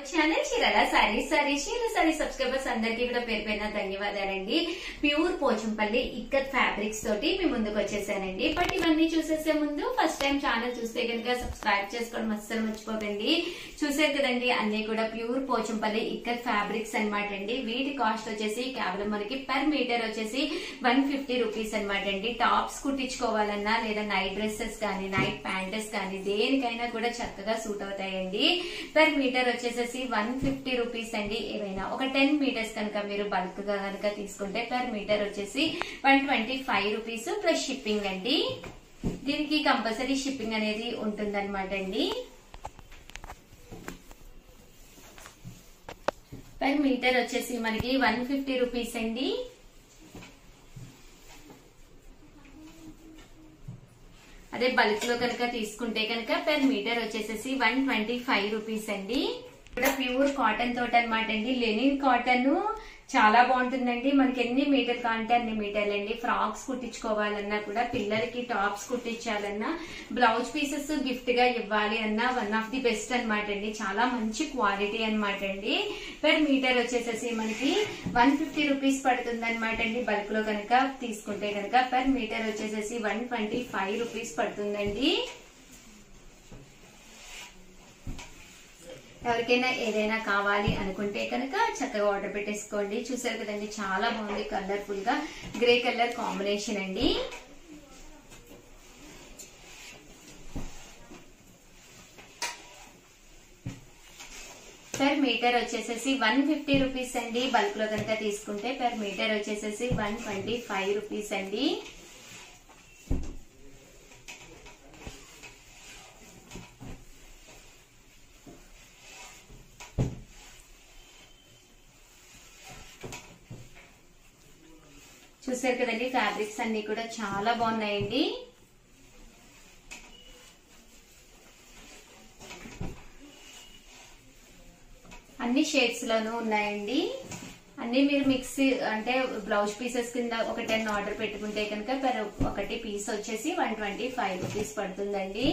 channel Chirala sari sorry చీర sari subscribers అందరికీ కూడా పేరు పైన ధన్యవాదాలండి ప్యూర్ పోచంపల్లి ఇక్కత్ ఫ్యాబ్రిక్స్ తోటి మీ ముందుకు వచ్చేసానండి బట్ ఇవన్నీ చూసేసే ముందు ఫస్ట్ టైం ఛానల్ చూస్తే కనుక సబ్స్క్రైబ్ చేసుకోవడం అస్సలు మర్చిపోకండి చూసారు కదండి అన్ని కూడా ప్యూర్ పోచంపల్లి ఇక్కత్ ఫ్యాబ్రిక్స్ అనమాట అండి వీటి కాస్ట్ వచ్చేసి కేవలం మనకి పర్ మీటర్ వచ్చేసి వన్ ఫిఫ్టీ రూపీస్ అనమాట అండి టాప్స్ కుట్టించుకోవాలన్నా లేదా నైట్ డ్రెస్సెస్ కానీ నైట్ ప్యాంటెస్ కానీ దేనికైనా కూడా చక్కగా సూట్ అవుతాయండి పర్ మీటర్ వచ్చేసేసి వన్ ఫిఫ్టీ రూపీస్ అండి ఏవైనా ఒక టెన్ మీటర్స్ కనుక మీరు బల్క్ గా కనుక తీసుకుంటే పర్ మీటర్ వచ్చేసి one twenty five rupees plus shipping అండి దీనికి కంపల్సరీ షిప్పింగ్ అనేది ఉంటుందన్నమాట అండి పర్ మీటర్ వచ్చేసి మనకి వన్ ఫిఫ్టీ రూపీస్ అండి అదే బల్క్ లో కనుక తీసుకుంటే కనుక పెర్ మీటర్ వచ్చేసేసి వన్ ట్వంటీ ఫైవ్ రూపీస్ అండి ఇక్కడ ప్యూర్ కాటన్ తోట అనమాట అండి లెనిన్ కాటన్ చాలా బాగుంటుందండి మనకి ఎన్ని మీటర్ కాంటే అన్ని మీటర్లు అండి ఫ్రాక్స్ కుట్టించుకోవాలన్నా కూడా పిల్లలకి టాప్స్ కుట్టించాలన్నా బ్లౌజ్ పీసెస్ గిఫ్ట్ గా ఇవ్వాలి అన్నా వన్ ఆఫ్ ది బెస్ట్ అనమాట అండి చాలా మంచి క్వాలిటీ అనమాట అండి పెర్ మీటర్ వచ్చేసేసి మనకి వన్ ఫిఫ్టీ రూపీస్ పడుతుంది అనమాట అండి బల్క్ లో కనుక తీసుకుంటే కనుక పెర్ మీటర్ వచ్చేసేసి వన్ ట్వంటీ ఫైవ్ రూపీస్ పడుతుందండి ఎవరికైనా ఏదైనా కావాలి అనుకుంటే కనుక చక్కగా ఆర్డర్ పెట్టేసుకోండి చూసారు కదండి చాలా బాగుంది కలర్ఫుల్ గా గ్రే కలర్ కాంబినేషన్ అండి పర్ మీటర్ వచ్చేసేసి వన్ ఫిఫ్టీ రూపీస్ అండి బల్క్ లో కనుక తీసుకుంటే పర్ మీటర్ వచ్చేసేసి వన్ ట్వంటీ ఫైవ్ రూపీస్ అండి చూసారు కదండి ఫ్యాబ్రిక్స్ అన్ని కూడా చాలా బాగున్నాయండి అన్ని షేడ్స్ లోనూ ఉన్నాయండి అన్ని మీరు మిక్స్ అంటే బ్లౌజ్ పీసెస్ కింద ఒక టెన్ ఆర్డర్ పెట్టుకుంటే కనుక per ఒకటి పీస్ వచ్చేసి వన్ ట్వంటీ ఫైవ్ రూపీస్ పడుతుందండి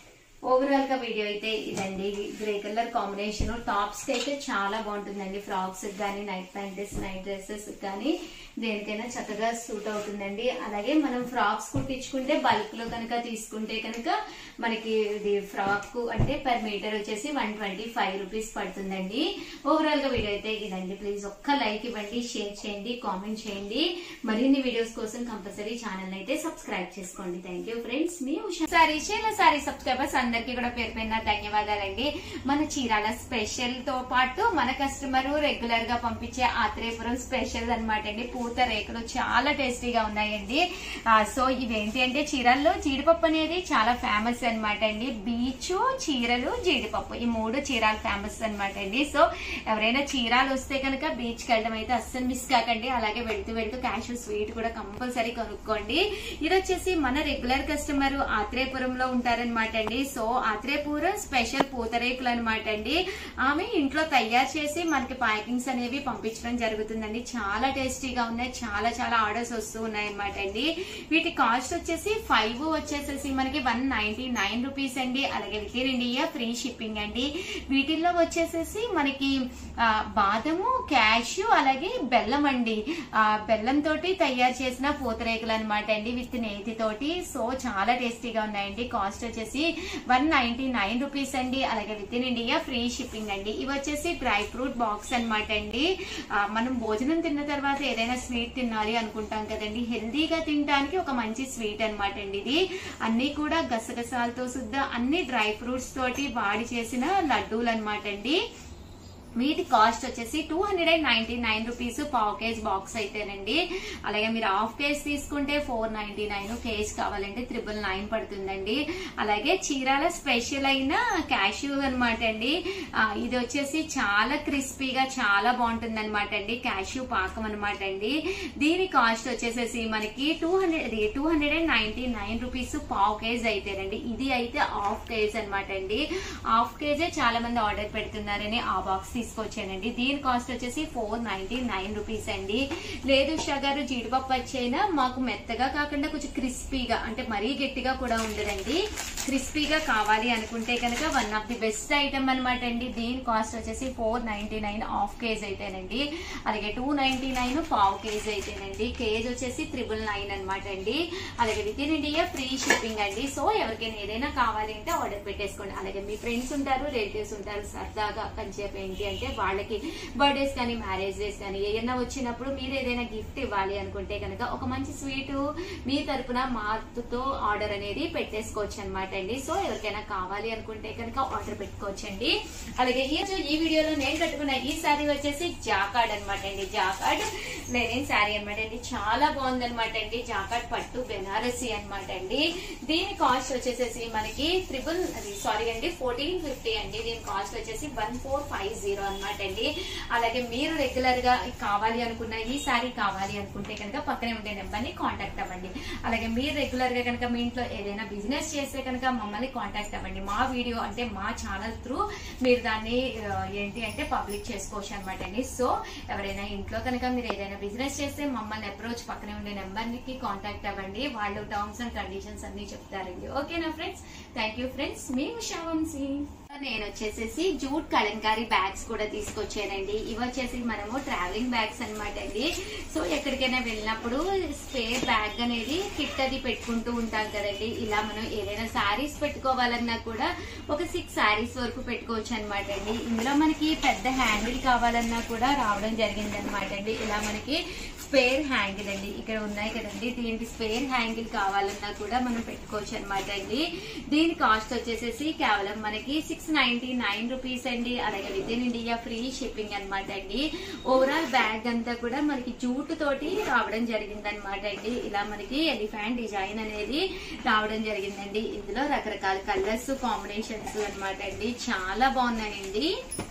ఓవరాల్ గా వీడియో అయితే ఇదండి గ్రే కలర్ కాంబినేషన్ టాప్స్ కి అయితే చాలా బాగుంటుందండి ఫ్రాక్స్ కానీ నైట్ ప్యాంటెస్ నైట్ డ్రెస్సెస్ కానీ దేనికైనా చక్కగా సూట్ అవుతుందండి అలాగే మనం ఫ్రాక్స్ కుట్టించుకుంటే బల్క్ లో కనుక తీసుకుంటే కనుక మనకి ఇది ఫ్రాక్ అంటే పర్ మీటర్ వచ్చేసి వన్ ట్వంటీ ఫైవ్ రూపీస్ పడుతుందండి ఓవరాల్ గా వీడియో అయితే ఇదండి ప్లీజ్ ఒక్క లైక్ ఇవ్వండి షేర్ చేయండి కామెంట్ చేయండి మరిన్ని వీడియోస్ కోసం కంపల్సరీ ఛానల్ అయితే సబ్స్క్రైబ్ చేసుకోండి థ్యాంక్ యూ ఫ్రెండ్స్ మీ ఉషా సారీ చీల సారీ సబ్స్క్రైబర్స్ అందరికీ కూడా పేరు పైన ధన్యవాదాలండి మన చీరాల స్పెషల్ తో పాటు మన కస్టమర్ రెగ్యులర్ గా పంపించే ఆత్రేయపురం స్పెషల్ అనమాట అండి పూత రేకులు చాలా టేస్టీగా ఉన్నాయండి ఆ, సో ఇవేంటి అంటే చీరల్లో జీడిపప్పు అనేది చాలా ఫేమస్ అన్నమాట అండి బీచ్ చీరలు జీడిపప్పు ఈ మూడు చీరాలు ఫేమస్ అన్నమాట అండి సో ఎవరైనా చీరాలు వస్తే కనుక బీచ్ కి వెళ్ళడం అయితే అస్సలు మిస్ కాకండి అలాగే వెళ్తూ వెళ్తూ క్యాషు స్వీట్ కూడా కంపల్సరీ కొనుక్కోండి ఇది వచ్చేసి మన రెగ్యులర్ కస్టమర్ ఆత్రేయపురంలో ఉంటారనమాట అండి సో ఆత్రేయపురం స్పెషల్ పూతరేకులు అనమాట అండి ఆమె ఇంట్లో తయారు చేసి మనకి ప్యాకింగ్స్ అనేవి పంపించడం జరుగుతుందండి చాలా టేస్టీగా ఉన్నాయి చాలా చాలా ఆర్డర్స్ వస్తూ ఉన్నాయి అనమాట అండి వీటి కాస్ట్ వచ్చేసి ఫైవ్ వచ్చేసేసి మనకి వన్ నైన్టీ నైన్ రూపీస్ అండి అలాగే within India free shipping అండి వీటిల్లో వచ్చేసేసి మనకి ఆ, బాదము క్యాష్యూ అలాగే బెల్లం అండి ఆ, బెల్లం తోటి తయారు చేసిన పూతరేకులు అనమాట అండి విత్ నేతి తోటి సో చాలా టేస్టీగా ఉన్నాయండి కాస్ట్ వచ్చేసి వన్ నైన్టీ నైన్ రూపీస్ అండి అలాగే within India free shipping అండి ఇవి వచ్చేసి డ్రై ఫ్రూట్ బాక్స్ అనమాట అండి ఆ, మనం భోజనం తిన్న తర్వాత ఏదైనా స్వీట్ తినాలి అనుకుంటాం కదండి హెల్దీగా తినడానికి ఒక మంచి స్వీట్ అనమాట అండి ఇది అన్ని కూడా గసగసాలతో సుద్దా అన్ని డ్రై ఫ్రూట్స్ తోటి వాడి చేసిన లడ్డూలు అనమాట అండి వీటి కాస్ట్ వచ్చేసి two hundred and ninety nine rupees పావు కేజ్ బాక్స్ అయితేనండి అలాగే మీరు హాఫ్ కేజ్ తీసుకుంటే ఫోర్ నైన్టీ నైన్ కేజ్ కావాలంటే త్రిబుల్ నైన్ పడుతుందండి అలాగే చీరాల స్పెషల్ అయిన క్యాష్యూ అనమాట అండి ఆ, ఇది వచ్చేసి చాలా క్రిస్పీగా చాలా బాగుంటుంది అనమాట అండి క్యాష్యూ పాకం అనమాట అండి దీని కాస్ట్ వచ్చేసేసి మనకి two hundred two hundred and ninety nine rupees పావు కేజ్ అయితేనండి ఇది అయితే హాఫ్ కేజ్ అనమాట అండి హాఫ్ కేజే చాలా మంది ఆర్డర్ పెడుతున్నారని ఆ బాక్స్ తీసుకొచ్చానండి దీని కాస్ట్ వచ్చేసి ఫోర్ నైన్టీ నైన్ రూపీస్ అండి లేదు ఉషా గారు జీడిపప్పు వచ్చైనా మాకు మెత్తగా కాకుండా కొంచెం క్రిస్పీగా అంటే మరీ గట్టిగా కూడా ఉండదండి క్రిస్పీగా కావాలి అనుకుంటే కనుక one of the best item అనమాట అండి దీని కాస్ట్ వచ్చేసి four ninety nine half kg అయితేనండి అలాగే టూ నైన్టీ నైన్ పావు కేజీ అయితేనండి కేజీ వచ్చేసి త్రిబుల్ నైన్ అనమాట అండి అలాగే within India free shipping అండి సో ఎవరికైనా ఏదైనా కావాలి అంటే ఆర్డర్ పెట్టేసుకోండి అలాగే మీ ఫ్రెండ్స్ ఉంటారు రిలేటివ్స్ ఉంటారు సరదాగా కంచేపు ఏంటి అంటే వాళ్ళకి బర్త్డేస్ కానీ మ్యారేజ్ డేస్ కానీ ఏదైనా వచ్చినప్పుడు మీరు ఏదైనా గిఫ్ట్ ఇవ్వాలి అనుకుంటే కనుక ఒక మంచి స్వీట్ మీ తరపున మాతో ఆర్డర్ అనేది పెట్టేసుకోవచ్చు అనమాట అండి సో ఎవరికైనా కావాలి అనుకుంటే కనుక ఆర్డర్ పెట్టుకోవచ్చండి అలాగే ఈ రోజు ఈ వీడియోలో నేను కట్టుకున్న ఈ శారీ వచ్చేసి జాకాడ్ అనమాట అండి జాకాడ్ లెనిన్ శారీ అనమాట అండి చాలా బాగుంది అనమాట అండి జాకాడ్ పట్టు బెనారసి అనమాట అండి దీని కాస్ట్ వచ్చేసేసి మనకి ట్రిపుల్ సారీ అండి ఫోర్టీన్ ఫిఫ్టీ అండి దీని కాస్ట్ వచ్చేసి వన్ ఫోర్ ఫైవ్ జీరో అనమాట అండి అలాగే మీరు రెగ్యులర్ గా కావాలి అనుకున్న ఈ శారీ కావాలి అనుకుంటే కనుక పక్కనే ఉండే నెంబర్ ని కాంటాక్ట్ అవ్వండి అలాగే మీరు రెగ్యులర్ గా కనుక మీ ఇంట్లో ఏదైనా బిజినెస్ చేస్తే కనుక మమ్మల్ని కాంటాక్ట్ అవ్వండి మా వీడియో అంటే మా ఛానల్ త్రూ మీరు దాన్ని ఆ, ఏంటి అంటే పబ్లిక్ చేసుకోవచ్చు అనమాట అండి సో ఎవరైనా ఇంట్లో కనుక మీరు ఏదైనా బిజినెస్ చేస్తే మమ్మల్ని అప్రోచ్ పక్కనే ఉండే నెంబర్ కి కాంటాక్ట్ అవ్వండి వాళ్ళు టర్మ్స్ అండ్ కండిషన్స్ అన్ని చెప్తారండి ఓకేనా ఫ్రెండ్స్ థ్యాంక్ యూ ఫ్రెండ్స్ మీ ఉషా వంశీ నేను వచ్చేసేసి జూట్ కలంకారీ బ్యాగ్స్ కూడా తీసుకొచ్చానండి ఇవి వచ్చేసి మనము ట్రావెలింగ్ బ్యాగ్స్ అన్నమాట అండి సో ఎక్కడికైనా వెళ్ళినప్పుడు స్పేర్ బ్యాగ్ అనేది కిట్ అది పెట్టుకుంటూ ఉంటాం కదండి ఇలా మనం ఏదైనా శారీస్ పెట్టుకోవాలన్నా కూడా ఒక సిక్స్ శారీస్ వరకు పెట్టుకోవచ్చు అనమాట అండి ఇందులో మనకి పెద్ద హ్యాండిల్ కావాలన్నా కూడా రావడం జరిగింది అనమాట అండి ఇలా మనకి స్పేర్ హ్యాంగిల్ అండి ఇక్కడ ఉన్నాయి కదండి దీనికి స్పేర్ హ్యాంగిల్ కావాలన్నా కూడా మనం పెట్టుకోవచ్చు అనమాట అండి దీని కాస్ట్ వచ్చేసేసి కేవలం మనకి సిక్స్ నైన్టీ నైన్ రూపీస్ అండి అలాగే within India free shipping అనమాట అండి ఓవరాల్ బ్యాగ్ అంతా కూడా మనకి జూట్ తోటి రావడం జరిగింది అనమాట అండి ఇలా మనకి ఎలిఫెంట్ డిజైన్ అనేది రావడం జరిగిందండి ఇందులో రకరకాల కలర్స్ కాంబినేషన్స్ అనమాట అండి చాలా బాగున్నాయండి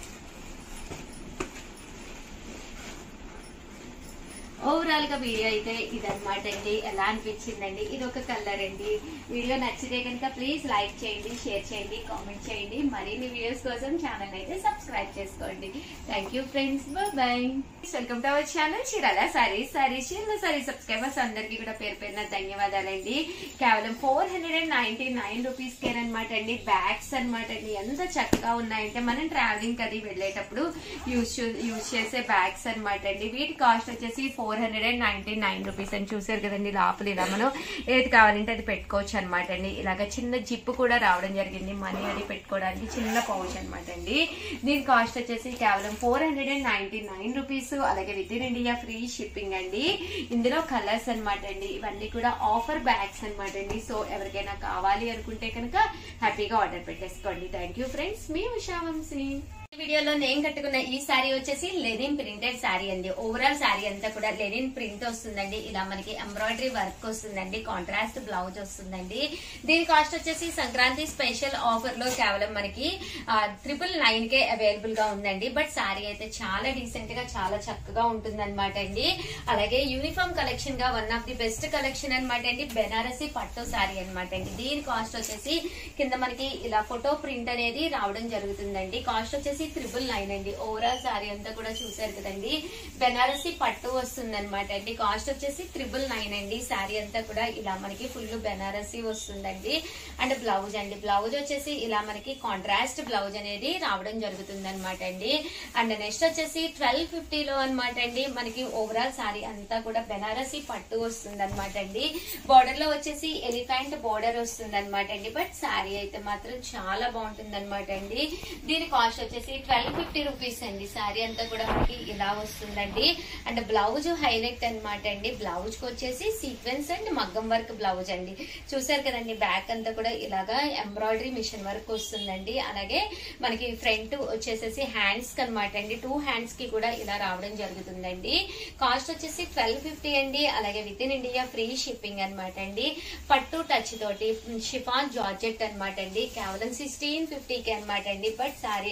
ఓవరాల్ గా వీడియో అయితే ఇదన్నమాట అండి ఎలా అనిపించిందండి ఇది ఒక కలర్ అండి వీడియో నచ్చితే కనుక ప్లీజ్ లైక్ చేయండి షేర్ చేయండి కామెంట్ చేయండి మరిన్ని వీడియోస్ కోసం ఛానల్ అయితే సబ్స్క్రైబ్ చేసుకోండి thank you friends bye welcome to our channel Chirala sari sorry Chirala sari subscribers అందరికీ కూడా పేరు పేరున ధన్యవాదాలండి కేవలం four hundred and ninety nine rupees care అనమాట అండి బ్యాగ్స్ అనమాట అండి ఎంత చక్కగా ఉన్నాయంటే మనం ట్రావెలింగ్ అది వెళ్ళేటప్పుడు యూజ్ యూజ్ చేసే బ్యాగ్స్ అనమాట అండి వీటి కాస్ట్ వచ్చేసి four hundred and ninety nine rupees అని చూసారు కదండి లోపల ఇలా మనం ఏది కావాలంటే అది పెట్టుకోవచ్చు అనమాట అండి ఇలాగ చిన్న జిప్ కూడా రావడం జరిగింది మనీ అది పెట్టుకోవడానికి చిన్న పౌచ్ అనమాట అండి దీని కాస్ట్ వచ్చేసి కేవలం four hundred and ninety nine rupees అలాగే within India free shipping అండి ఇందులో కలర్స్ అనమాట అండి ఇవన్నీ కూడా ఆఫర్ బ్యాగ్స్ అనమాట అండి సో ఎవరికైనా కావాలి అనుకుంటే కనుక హ్యాపీగా ఆర్డర్ పెట్టేసుకోండి థ్యాంక్ యూ ఫ్రెండ్స్ మీ ఉషా వంశీ ఈ వీడియోలో నేను కట్టుకున్న ఈ శారీ వచ్చేసి లెనిన్ ప్రింటెడ్ శారీ అండి ఓవరాల్ శారీ అంతా కూడా లెనిన్ ప్రింట్ వస్తుందండి ఇలా మనకి ఎంబ్రాయిడరీ వర్క్ వస్తుందండి కాంట్రాస్ట్ బ్లౌజ్ వస్తుందండి దీని కాస్ట్ వచ్చేసి సంక్రాంతి స్పెషల్ ఆఫర్ లో కేవలం మనకి ట్రిపుల్ నైన్ కే అవైలబుల్ గా ఉందండి బట్ శారీ అయితే చాలా డీసెంట్ గా చాలా చక్కగా ఉంటుంది అనమాట అండి అలాగే యూనిఫామ్ కలెక్షన్ గా one of the best collection అనమాట అండి బెనారసి పట్టు శారీ అనమాట అండి దీని కాస్ట్ వచ్చేసి కింద మనకి ఇలా ఫోటో ప్రింట్ అనేది రావడం జరుగుతుందండి కాస్ట్ వచ్చేసి త్రిబుల్ నైన్ అండి ఓవరాల్ శారీ అంతా కూడా చూసారు కదండి బెనారసి పట్టు వస్తుంది అనమాట అండి కాస్ట్ వచ్చేసి త్రిబుల్ నైన్ అండి శారీ అంతా కూడా ఇలా మనకి ఫుల్ బెనారసి వస్తుందండి అండ్ బ్లౌజ్ అండి బ్లౌజ్ వచ్చేసి ఇలా మనకి కాంట్రాస్ట్ బ్లౌజ్ అనేది రావడం జరుగుతుంది అనమాట అండి అండ్ నెక్స్ట్ వచ్చేసి ట్వెల్వ్ ఫిఫ్టీలో అనమాట అండి మనకి ఓవరాల్ శారీ అంతా కూడా బెనారసి పట్టు వస్తుంది అనమాట అండి బార్డర్ లో వచ్చేసి ఎలిఫెంట్ బార్డర్ వస్తుంది అనమాట అండి బట్ శారీ అయితే మాత్రం చాలా బాగుంటుంది అనమాట అండి దీని కాస్ట్ వచ్చేసి ట్వెల్వ్ ఫిఫ్టీ రూపీస్ అండి శారీ అంతా కూడా మనకి ఇలా వస్తుందండి అండ్ బ్లౌజ్ హైలైట్ అనమాట అండి బ్లౌజ్ కి వచ్చేసి సీక్వెన్స్ అండ్ మగ్గం వర్క్ బ్లౌజ్ అండి చూసారు కదండి బ్యాక్ అంతా కూడా ఇలాగా ఎంబ్రాయిడరీ మిషన్ వర్క్ వస్తుందండి అలాగే మనకి ఫ్రంట్ వచ్చేసేసి హ్యాండ్స్ కి అనమాట అండి టూ హ్యాండ్స్ కి కూడా ఇలా రావడం జరుగుతుందండి కాస్ట్ వచ్చేసి ట్వెల్వ్ ఫిఫ్టీ అండి అలాగే within India free shipping అనమాట అండి పట్టు టచ్ తోటి షిఫాన్ జార్జెట్ అనమాట అండి కేవలం సిక్స్టీన్ ఫిఫ్టీకి అనమాట అండి బట్ శారీ అయితే చాలా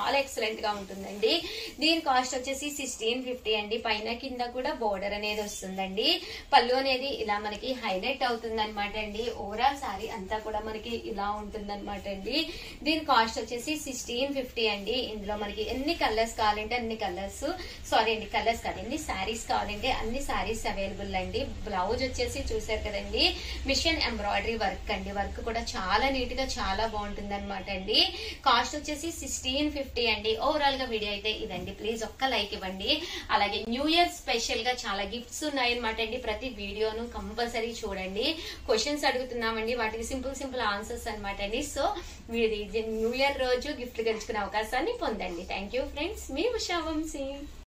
చాలా ఎక్సలెంట్ గా ఉంటుందండి దీని కాస్ట్ వచ్చేసి సిక్స్టీన్ ఫిఫ్టీ అండి పైన కింద కూడా బోర్డర్ అనేది వస్తుందండి పళ్ళు అనేది ఇలా మనకి హైలైట్ అవుతుంది అనమాట అండి ఓవరాల్ సారీ అంతా కూడా మనకి ఇలా ఉంటుంది అనమాట అండి దీని కాస్ట్ వచ్చేసి సిక్స్టీన్ ఫిఫ్టీ అండి ఇందులో మనకి ఎన్ని కలర్స్ కావాలంటే అన్ని కలర్స్ సారీ అండి కలర్స్ కాదు ఎన్ని శారీస్ కావాలంటే అన్ని శారీస్ అవైలబుల్ అండి బ్లౌజ్ వచ్చేసి చూసారు కదండి మిషన్ ఎంబ్రాయిడరీ వర్క్ అండి వర్క్ కూడా చాలా నీట్ గా చాలా బాగుంటుంది అనమాట అండి కాస్ట్ వచ్చేసి సిక్స్టీన్ ఫిఫ్టీ అండి ఓవరాల్ గా వీడియో అయితే ఇదండి ప్లీజ్ ఒక్క లైక్ ఇవ్వండి అలాగే న్యూ ఇయర్ స్పెషల్ గా చాలా గిఫ్ట్స్ ఉన్నాయన్నమాట అండి ప్రతి వీడియోను కంపల్సరీ చూడండి క్వశ్చన్స్ అడుగుతున్నామండి వాటికి సింపుల్ సింపుల్ ఆన్సర్స్ అనమాట అండి సో మీరు న్యూ ఇయర్ రోజు గిఫ్ట్ గెలుచుకునే అవకాశాన్ని పొందండి థ్యాంక్ యూ ఫ్రెండ్స్ మీ ఉషా వంశీ